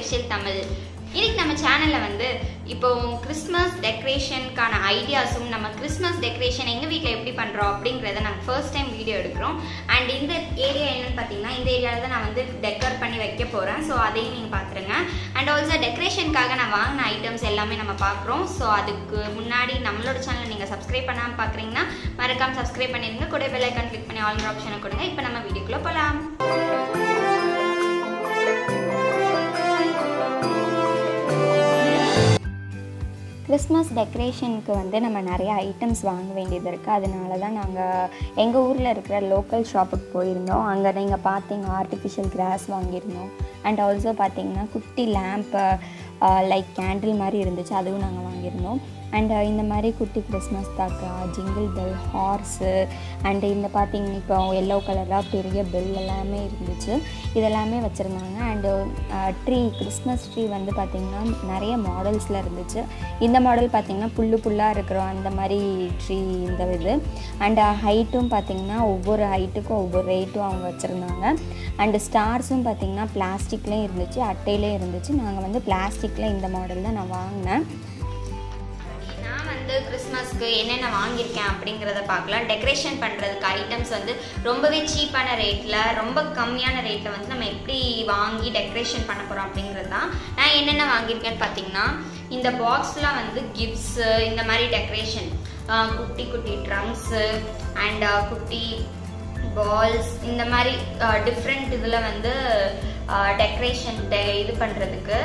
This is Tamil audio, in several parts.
டெக்ஸ்டைல் தமிழ் இன்னைக்கு நம்ம சேனல்ல வந்து இப்போ கிறிஸ்மஸ் டெக்கரேஷனுக்கான ஐடியாஸும் நம்ம கிறிஸ்மஸ் டெக்கரேஷன் எங்க வீட்டில் எப்படி பண்றோம் அப்படிங்கிறத நாங்கள் ஃபர்ஸ்ட் டைம் வீடியோ எடுக்கிறோம் அண்ட் இந்த ஏரியா என்னன்னு பார்த்தீங்கன்னா இந்த ஏரியாவில் தான் நான் வந்து டெக்கர் பண்ணி வைக்க போறேன் ஸோ அதையும் நீங்கள் பார்த்துருங்க அண்ட் ஆல்சோ டெக்கரேஷனுக்காக நான் வாங்கின ஐட்டம்ஸ் எல்லாமே நம்ம பார்க்குறோம் ஸோ அதுக்கு முன்னாடி நம்மளோட சேனல் நீங்கள் சப்ஸ்கிரைப் பண்ணாமல் பார்க்குறீங்கன்னா மறக்காம சப்ஸ்கிரைப் பண்ணிடுங்க கூட பெல் ஐக்கான் கிளிக் பண்ணி ஆல் ஆப்ஷனை கொடுங்க இப்போ நம்ம வீடியோக்குள்ளே போகலாம் கிறிஸ்மஸ் டெக்கரேஷனுக்கு வந்து நம்ம நிறைய ஐட்டம்ஸ் வாங்க வேண்டியது இருக்குது அதனால தான் நாங்கள் எங்கள் ஊரில் இருக்கிற லோக்கல் ஷாப்புக்கு போயிருந்தோம் அங்கே நீங்கள் பார்த்தீங்க ஆர்டிஃபிஷியல் கிராஸ் வாங்கியிருந்தோம் அண்ட் ஆல்சோ பார்த்தீங்கன்னா குட்டி லேம்ப்பு லைக் கேண்டில் மாதிரி இருந்துச்சு அதுவும் நாங்கள் வாங்கியிருந்தோம் அண்ட் இந்த மாதிரி குட்டி கிறிஸ்மஸ் தாக்கா ஜிங்கிள் பெல் ஹார்ஸு அண்டு இந்த பார்த்தீங்க இப்போ எல்லோ கலராக பெரிய பெல் எல்லாமே இருந்துச்சு இதெல்லாமே வச்சுருந்தாங்க அண்டு ட்ரீ கிறிஸ்மஸ் ட்ரீ வந்து பார்த்திங்கன்னா நிறைய மாடல்ஸில் இருந்துச்சு இந்த மாடல் பார்த்திங்கன்னா புல்லு புல்லாக இருக்கிற அந்த மாதிரி ட்ரீ இந்த இது அண்டு ஹைட்டும் பார்த்திங்கன்னா ஒவ்வொரு ஹைட்டுக்கும் ஒவ்வொரு ரேட்டும் அவங்க வச்சுருந்தாங்க அண்டு ஸ்டார்ஸும் பார்த்திங்கன்னா பிளாஸ்டிக்லேயும் இருந்துச்சு அட்டையிலையும் இருந்துச்சு நாங்கள் வந்து பிளாஸ்டிக்கில் இந்த மாடல் தான் நான் வாங்கினேன் நான் வந்து கிறிஸ்மஸ்க்கு என்னென்ன வாங்கியிருக்கேன் அப்படிங்கிறத பார்க்கலாம் டெக்கரேஷன் பண்ணுறதுக்கு ஐட்டம்ஸ் வந்து ரொம்பவே சீப்பான ரேட்டில் ரொம்ப கம்மியான ரேட்டில் வந்து நம்ம எப்படி வாங்கி டெக்கரேஷன் பண்ண போகிறோம் அப்படிங்கிறது தான் நான் என்னென்ன வாங்கியிருக்கேன்னு பார்த்தீங்கன்னா இந்த பாக்ஸ்லாம் வந்து கிஃப்ட்ஸு இந்த மாதிரி டெக்கரேஷன் குட்டி குட்டி ட்ரங்க்ஸு அண்ட் குட்டி பால்ஸ் இந்த மாதிரி டிஃப்ரெண்ட் இதில் வந்து டெக்கரேஷன் இது பண்ணுறதுக்கு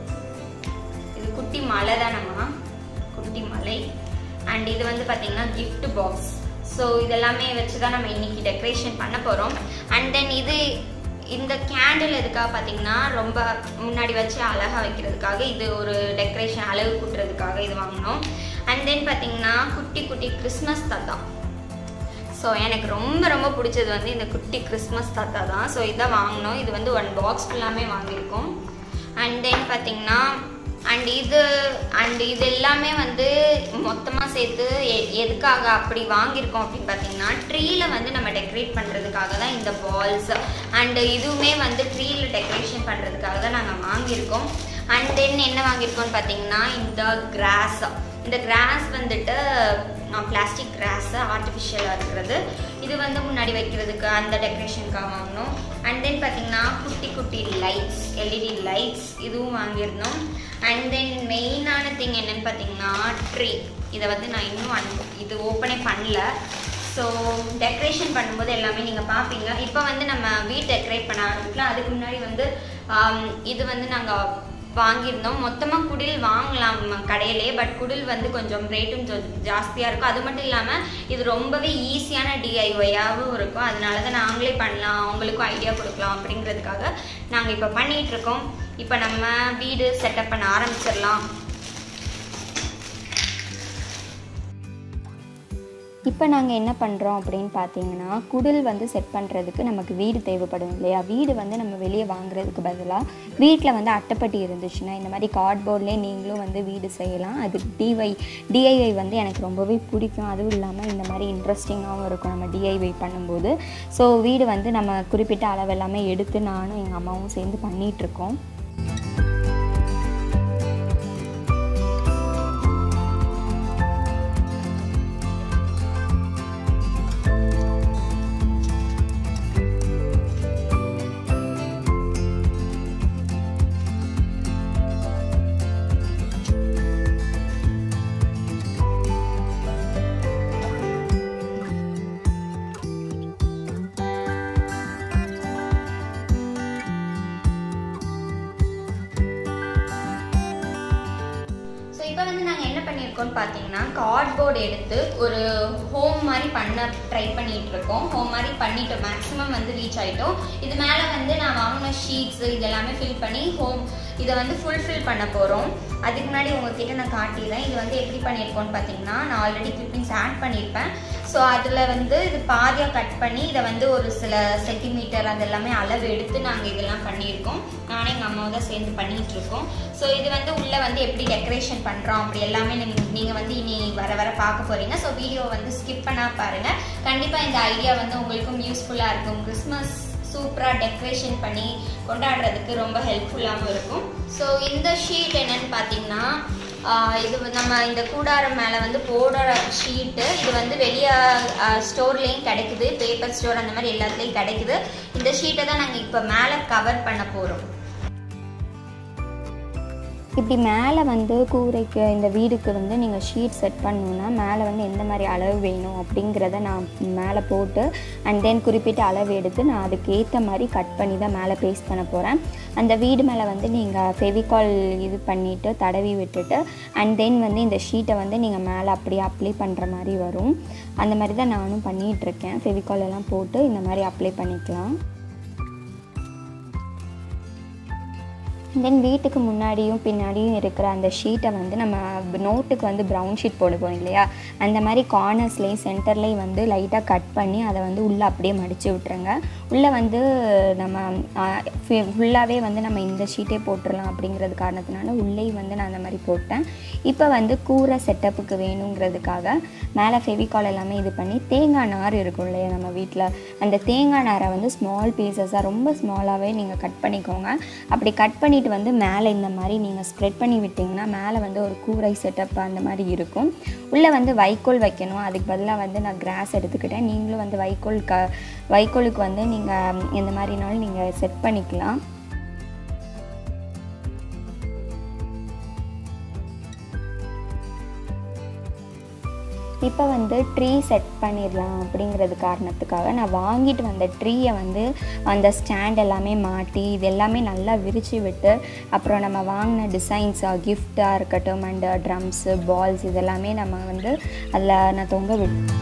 இது குட்டி மலை தானம்மா குட்டி மலை அண்ட் இது வந்து பார்த்தீங்கன்னா gift பாக்ஸ் ஸோ இதெல்லாமே வச்சு தான் நம்ம இன்னைக்கு டெக்கரேஷன் பண்ண போகிறோம் அண்ட் தென் இது இந்த கேண்டில் எதுக்காக பார்த்தீங்கன்னா ரொம்ப முன்னாடி வச்சு அழகாக வைக்கிறதுக்காக இது ஒரு டெக்கரேஷன் அழகு கூட்டுறதுக்காக இது வாங்கினோம் அண்ட் தென் பார்த்தீங்கன்னா குட்டி குட்டி கிறிஸ்மஸ் தாத்தா ஸோ எனக்கு ரொம்ப ரொம்ப பிடிச்சது வந்து இந்த குட்டி கிறிஸ்மஸ் தாத்தா தான் ஸோ இதான் வாங்கினோம் இது வந்து ஒன் பாக்ஸ் ஃபுல்லாமே வாங்கியிருக்கோம் அண்ட் தென் பார்த்தீங்கன்னா அண்ட் இது அண்ட் இது எல்லாமே வந்து மொத்தமாக சேர்த்து எ- எதுக்காக அப்படி வாங்கியிருக்கோம் அப்படின்னு பார்த்தீங்கன்னா ட்ரீயில் வந்து நம்ம டெக்கரேட் பண்ணுறதுக்காக தான் இந்த பால்ஸ் அண்ட் இதுவுமே வந்து ட்ரீயில் டெக்கரேஷன் பண்ணுறதுக்காக தான் நாங்கள் வாங்கியிருக்கோம் அண்ட் தென் என்ன வாங்கியிருக்கோம்னு பார்த்தீங்கன்னா இந்த கிராஸ் இந்த கிராஸ் வந்துட்டு பிளாஸ்டிக் கிராஸ் ஆர்டிஃபிஷியலாக இருக்கிறது இது வந்து முன்னாடி வைக்கிறதுக்கு அந்த டெக்கரேஷனுக்காக வாங்கினோம் அண்ட் தென் பார்த்தீங்கன்னா குட்டி குட்டி லைட்ஸ் எல்இடி லைட்ஸ் இதுவும் வாங்கியிருந்தோம் அண்ட் தென் மெயினான திங் என்னன்னு பார்த்தீங்கன்னா ட்ரீ இதை வந்து நான் இன்னும் அன் இது ஓப்பனே பண்ணல ஸோ டெக்கரேஷன் பண்ணும்போது எல்லாமே நீங்கள் பார்ப்பீங்க இப்போ வந்து நம்ம வீட் டெக்கரேட் பண்ண ஆரம்பிக்கலாம் அதுக்கு முன்னாடி வந்து ஆம், இது வந்து நாங்கள் வாங்கியிருந்தோம் மொத்தமாக குடில் வாங்கலாம் ம- கடையிலே பட் குடில் வந்து கொஞ்சம் ரேட்டும் ஜாஸ்தியாக இருக்கும் அது மட்டும் இல்லாமல் இது ரொம்பவே ஈஸியான டிஐஒயாகவும் இருக்கும் அதனால தான் நாங்களே பண்ணலாம் அவங்களுக்கும் ஐடியா கொடுக்கலாம் அப்படிங்கிறதுக்காக நாங்கள் இப்போ பண்ணிகிட்டு இருக்கோம் இப்போ நம்ம வீடு செட்டப் பண்ண ஆரம்பிச்சிடலாம் இப்போ நாங்கள் என்ன பண்ணுறோம் அப்படின்னு பார்த்தீங்கன்னா குடில் வந்து செட் பண்ணுறதுக்கு நமக்கு வீடு தேவைப்படும் இல்லையா வீடு வந்து நம்ம வெளியே வாங்குறதுக்கு பதிலாக வீட்டில் வந்து அட்டைப்பட்டி இருந்துச்சுன்னா இந்த மாதிரி கார்ட்போர்ட்லேயே நீங்களும் வந்து வீடு செய்யலாம் அது டிஒய் டிஐஒய் வந்து எனக்கு ரொம்பவே பிடிக்கும் அதுவும் இல்லாமல் இந்த மாதிரி இன்ட்ரெஸ்டிங்காகவும் இருக்கும் நம்ம டிஐஒய் பண்ணும்போது ஸோ வீடு வந்து நம்ம குறிப்பிட்ட அளவு எல்லாமே எடுத்து நானும் எங்கள் அம்மாவும் சேர்ந்து பண்ணிகிட்ருக்கோம் ஸோ இப்போ வந்து நாங்கள் என்ன பண்ணியிருக்கோம்னு பார்த்தீங்கன்னா கார்ட்போர்டு எடுத்து ஒரு ஹோம் மாதிரி பண்ண ட்ரை பண்ணிட்டு இருக்கோம் ஹோம் மாதிரி பண்ணிட்டோம் மேக்ஸிமம் வந்து ரீச் ஆயிட்டோம் இது மேலே வந்து நான் வாங்கின ஷீட்ஸ் இது எல்லாமே ஃபில் பண்ணி ஹோம் இதை வந்து ஃபுல்ஃபில் பண்ண போகிறோம் அதுக்கு முன்னாடி உங்ககிட்ட நான் காட்டிடுறேன் இது வந்து எப்படி பண்ணியிருக்கோம்னு பார்த்தீங்கன்னா நான் ஆல்ரெடி கிளிப்பிங்ஸ் ஆட் பண்ணியிருப்பேன் ஸோ அதில் வந்து இது பாதியாக கட் பண்ணி இதை வந்து ஒரு சில சென்டிமீட்டர் அது எல்லாமே அளவு எடுத்து நாங்கள் இதெல்லாம் பண்ணியிருக்கோம் நானே எங்கள் அம்மாவும் தான் சேர்ந்து பண்ணிட்டு இருக்கோம் ஸோ இது வந்து உள்ளே வந்து எப்படி டெக்கரேஷன் பண்ணுறோம் அப்படி எல்லாமே நீங்கள் வந்து இனி வர வர பார்க்க போகிறீங்க ஸோ வீடியோ வந்து ஸ்கிப் பண்ணா பாருங்கள் கண்டிப்பாக இந்த ஐடியா வந்து உங்களுக்கும் யூஸ்ஃபுல்லாக இருக்கும் கிறிஸ்மஸ் சூப்பராக டெக்கரேஷன் பண்ணி கொண்டாடுறதுக்கு ரொம்ப ஹெல்ப்ஃபுல்லாகவும் இருக்கும் ஸோ இந்த ஷீட் என்னன்னு பார்த்தீங்கன்னா ஆஹ் இது வந்து நம்ம இந்த கூடாரம் மேலே வந்து போடுற ஷீட்டு இது வந்து வெளியே ஸ்டோர்லேயும் கிடைக்குது பேப்பர் ஸ்டோர் அந்த மாதிரி எல்லாத்துலேயும் கிடைக்குது இந்த ஷீட்டை தான் நாங்கள் இப்போ மேலே கவர் பண்ண போகிறோம் இப்படி மேலே வந்து கூரைக்கு இந்த வீடுக்கு வந்து நீங்கள் ஷீட் செட் பண்ணணுன்னா மேலே வந்து எந்த மாதிரி அளவு வேணும் அப்படிங்கிறத நான் மேலே போட்டு அண்ட் தென் குறிப்பிட்ட அளவு எடுத்து நான் அதுக்கு ஏற்ற மாதிரி கட் பண்ணி தான் மேலே பேஸ்ட் பண்ண போகிறேன் அந்த வீடு மேலே வந்து நீங்கள் ஃபெவிகால் இது பண்ணிவிட்டு தடவி விட்டுட்டு அண்ட் தென் வந்து இந்த ஷீட்டை வந்து நீங்கள் மேலே அப்படியே அப்ளை பண்ணுற மாதிரி வரும் அந்த மாதிரி தான் நானும் பண்ணிகிட்ருக்கேன் ஃபெவிகால் எல்லாம் போட்டு இந்த மாதிரி அப்ளை பண்ணிக்கலாம் தென் வீட்டுக்கு முன்னாடியும் பின்னாடியும் இருக்கிற அந்த ஷீட்டை வந்து நம்ம நோட்டுக்கு வந்து ப்ரௌன் ஷீட் போடுவோம் இல்லையா அந்த மாதிரி கார்னர்ஸ்லேயும் சென்டர்லேயும் வந்து லைட்டாக கட் பண்ணி அதை வந்து உள்ளே அப்படியே மடித்து விட்டுருங்க உள்ளே வந்து நம்ம ஃபுல்லாகவே வந்து நம்ம இந்த ஷீட்டே போட்டுடலாம் அப்படிங்கிறது காரணத்தினால உள்ளேயும் வந்து நான் அந்த மாதிரி போட்டேன் இப்போ வந்து கூரை செட்டப்புக்கு வேணுங்கிறதுக்காக மேலே ஃபெவிகால் எல்லாமே இது பண்ணி தேங்காய் நார் இருக்கும் இல்லையா நம்ம வீட்டில் அந்த தேங்காய் நாரை வந்து ஸ்மால் பீசஸாக ரொம்ப ஸ்மாலாகவே நீங்கள் கட் பண்ணிக்கோங்க அப்படி கட் பண்ணிவிட்டு வந்து மேலே இந்த மாதிரி நீங்கள் ஸ்ப்ரெட் பண்ணி விட்டிங்கன்னா மேலே வந்து ஒரு கூரை செட்டப் அந்த மாதிரி இருக்கும் உள்ளே வந்து வைக்கோல் வைக்கணும் அதுக்கு பதிலாக வந்து நான் கிராஸ் எடுத்துக்கிட்டேன் நீங்களும் வந்து வைக்கோல் க வைக்கோலுக்கு வந்து நீங்கள் எந்த மாதிரினாலும் நீங்கள் செட் பண்ணிக்கலாம் இப்போ வந்து ட்ரீ செட் பண்ணிடலாம் அப்படிங்கிறது காரணத்துக்காக நான் வாங்கிட்டு வந்த ட்ரீயை வந்து அந்த ஸ்டாண்ட் எல்லாமே மாட்டி இது எல்லாமே நல்லா விரித்து விட்டு அப்புறம் நம்ம வாங்கின டிசைன்ஸ் கிஃப்டாக இருக்கட்டும் அண்ட் ட்ரம்ஸு பால்ஸ் இதெல்லாமே நம்ம வந்து அதில் நான் தொங்க விட்டு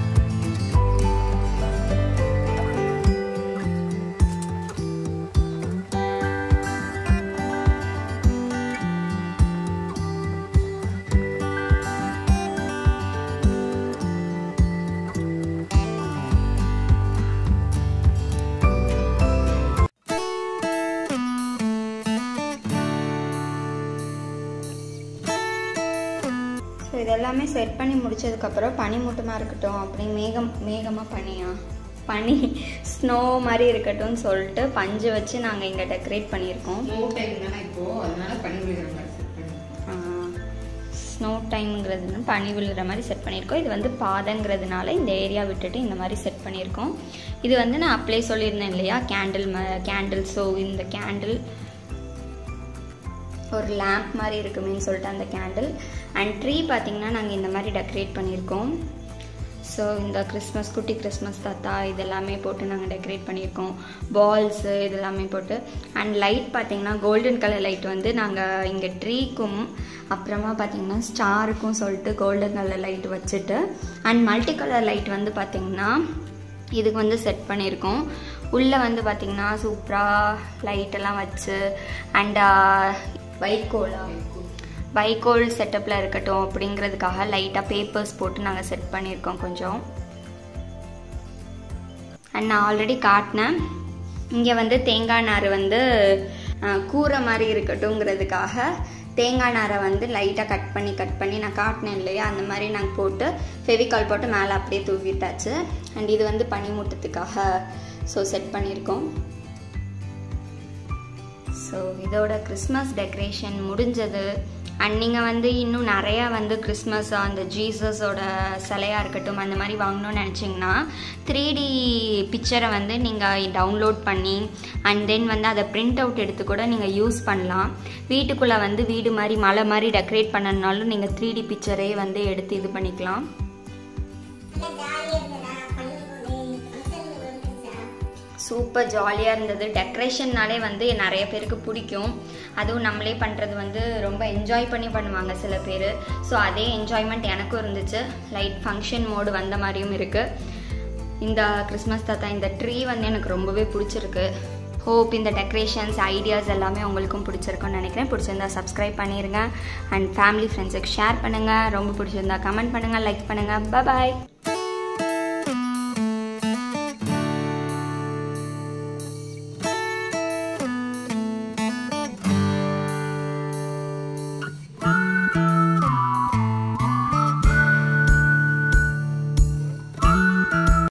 ஸோ இதெல்லாமே செட் பண்ணி முடிச்சதுக்கப்புறம் பனிமூட்டமாக இருக்கட்டும் அப்படி மேகம் மேகமாக பனியா பனி ஸ்னோ மாதிரி இருக்கட்டும்னு சொல்லிட்டு பஞ்சு வச்சு நாங்கள் இங்கே டெக்கரேட் பண்ணியிருக்கோம் ஸ்னோ டைம் தானே இப்போ அதனால பனி விழுகிற மாதிரி செட் பண்ணிருக்கோம் ஸ்னோ டைம்ங்கிறது பனி விழுற மாதிரி செட் பண்ணியிருக்கோம் இது வந்து பாதங்கிறதுனால இந்த ஏரியா விட்டுட்டு இந்த மாதிரி செட் பண்ணியிருக்கோம் இது வந்து நான் அப்ளை சொல்லியிருந்தேன் இல்லையா கேண்டில் ம கேண்டில் ஸோ இந்த கேண்டில் ஒரு லேம்ப் மாதிரி இருக்குமேன்னு சொல்லிட்டு அந்த கேண்டில் அண்ட் ட்ரீ பார்த்திங்கன்னா நாங்கள் இந்த மாதிரி டெக்கரேட் பண்ணியிருக்கோம் ஸோ இந்த கிறிஸ்மஸ் குட்டி கிறிஸ்மஸ் தாத்தா இதெல்லாமே போட்டு நாங்கள் டெக்கரேட் பண்ணியிருக்கோம் பால்ஸு இதெல்லாமே போட்டு அண்ட் லைட் பார்த்திங்கன்னா கோல்டன் கலர் லைட் வந்து நாங்கள் இங்கே ட்ரீக்கும் அப்புறமா பார்த்திங்கன்னா ஸ்டாருக்கும் சொல்லிட்டு கோல்டன் கலர் லைட் வச்சுட்டு அண்ட் மல்டி கலர் லைட் வந்து பார்த்திங்கன்னா இதுக்கு வந்து செட் பண்ணியிருக்கோம் உள்ளே வந்து பார்த்திங்கன்னா சூப்பராக லைட்டெல்லாம் வச்சு அண்ட் வைக்கோலா வைக்கோல் செட்டப்பில் இருக்கட்டும் அப்படிங்கிறதுக்காக லைட்டாக பேப்பர்ஸ் போட்டு நாங்கள் செட் பண்ணியிருக்கோம் கொஞ்சம் அண்ட் நான் ஆல்ரெடி காட்டினேன் இங்கே வந்து தேங்காய் நார் வந்து அஹ், கூரை மாதிரி இருக்கட்டும்ங்கிறதுக்காக தேங்காய் நாரை வந்து லைட்டாக கட் பண்ணி கட் பண்ணி நான் காட்டினேன் இல்லையா அந்த மாதிரி நாங்கள் போட்டு ஃபெவிகால் போட்டு மேலே அப்படியே தூவிட்டாச்சு அண்ட் இது வந்து பனிமூட்டத்துக்காக ஸோ செட் பண்ணியிருக்கோம் ஸோ இதோட கிறிஸ்மஸ் டெக்கரேஷன் முடிஞ்சது அண்ட் நீங்கள் வந்து இன்னும் நிறையா வந்து கிறிஸ்மஸ் அந்த ஜீசஸோட சிலையாக இருக்கட்டும் அந்த மாதிரி வாங்கணும்னு நினச்சிங்கன்னா த்ரீ டி பிக்சரை வந்து நீங்கள் டவுன்லோட் பண்ணி அண்ட் தென் வந்து அதை பிரிண்ட் அவுட் எடுத்து கூட நீங்கள் யூஸ் பண்ணலாம் வீட்டுக்குள்ளே வந்து வீடு மாதிரி மலை மாதிரி டெக்கரேட் பண்ணனாலும் நீங்கள் த்ரீ டி பிக்சரே வந்து எடுத்து இது பண்ணிக்கலாம் சூப்பர் ஜாலியாக இருந்தது டெக்கரேஷன்னாலே வந்து நிறைய பேருக்கு பிடிக்கும் அதுவும் நம்மளே பண்ணுறது வந்து ரொம்ப என்ஜாய் பண்ணி பண்ணுவாங்க சில பேர் ஸோ அதே என்ஜாய்மெண்ட் எனக்கும் இருந்துச்சு லைட் ஃபங்க்ஷன் மோடு வந்த மாதிரியும் இருக்குது இந்த கிறிஸ்மஸ் தாத்தா இந்த ட்ரீ வந்து எனக்கு ரொம்பவே பிடிச்சிருக்கு ஹோப் இந்த டெக்கரேஷன்ஸ் ஐடியாஸ் எல்லாமே உங்களுக்கும் பிடிச்சிருக்கும்னு நினைக்கிறேன் பிடிச்சிருந்தா சப்ஸ்கிரைப் பண்ணிடுங்க அண்ட் ஃபேமிலி ஃப்ரெண்ட்ஸுக்கு ஷேர் பண்ணுங்கள் ரொம்ப பிடிச்சிருந்தா கமெண்ட் பண்ணுங்கள் லைக் பண்ணுங்கள் பாய்